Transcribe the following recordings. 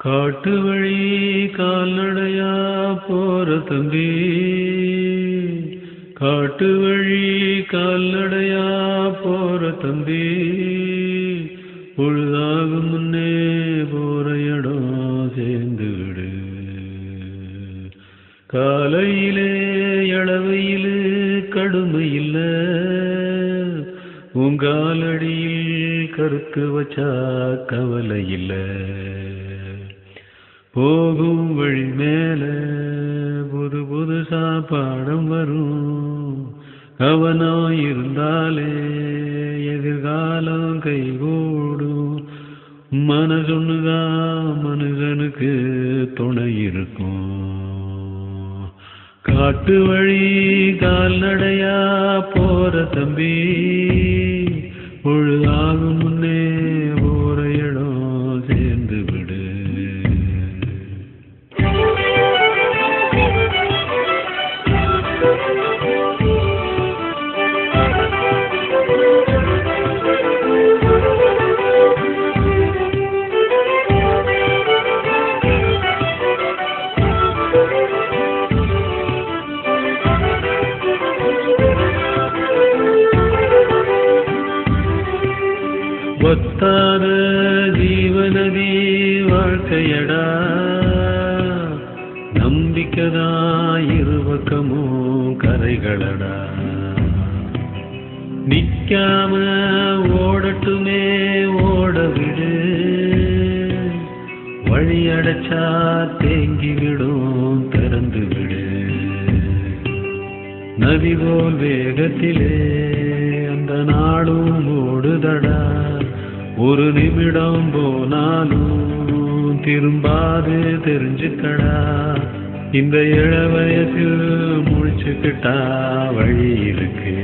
காட்டு வழி கால்நடையா போற தம்பி காட்டு வழி கால்நடையா போற தம்பி பொழுதாகும் முன்னே போற இடம் சேர்ந்து விடு காலையிலே இளவையிலே கடுமை இல்ல உங்காலடியில் கருக்கு வச்சா கவலை இல்ல போகும் வழி மேல புது புதுசா பாடம் வரும் கவனம் இருந்தாலே எதிர்காலம் கைகூடும் மனசொன்னுதான் மனுஷனுக்கு துணை இருக்கும் காட்டு வழி கால்நடையா போற தம்பி பொழுதாகும் முன்னே போற இடம் சேர்ந்து விடு ஒத்தாத ஜீவனதி வாழ்க்கையடா நம்பிக்கதா இருபக்கமும் கரைகளடா நிக்காம ஓடட்டுமே ஓட விடு வழி அடைச்சா தேங்கி விடும் திறந்து விடு நதி போல் வேகத்திலே அந்த நாடும் ஓடுதடா ஒரு நிமிடம் போனாலும் திரும்பாது தெரிஞ்சுக்கடா இந்த இள வயசில் முழிச்சுக்கிட்டா வழி இருக்கு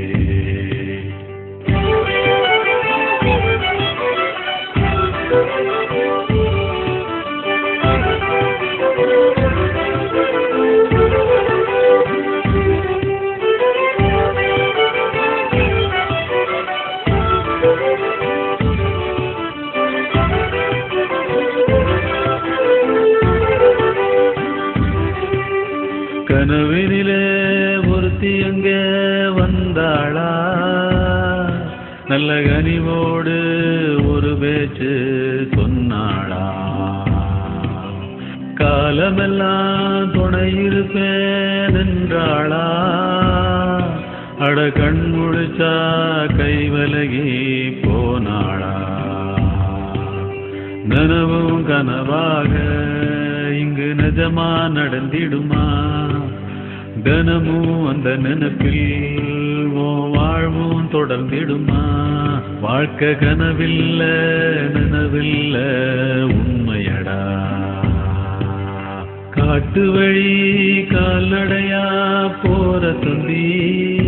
கனவினிலே ஒருத்தி அங்கே வந்தாளா நல்ல கனிவோடு ஒரு பேச்சு சொன்னாளா காலமெல்லாம் துணை இருப்பேன் என்றாளா அட கண் முழிச்சா கை விலகி போனாளா நனவும் கனவாக இங்கு நிஜமா நடந்திடுமா தினமும் அந்த நினைப்பில் உன் வாழ்வும் தொடர்ந்திடுமா வாழ்க்கை கனவில்ல நினவில்ல உண்மையடா காட்டு வழி கால்நடையா போற தம்பி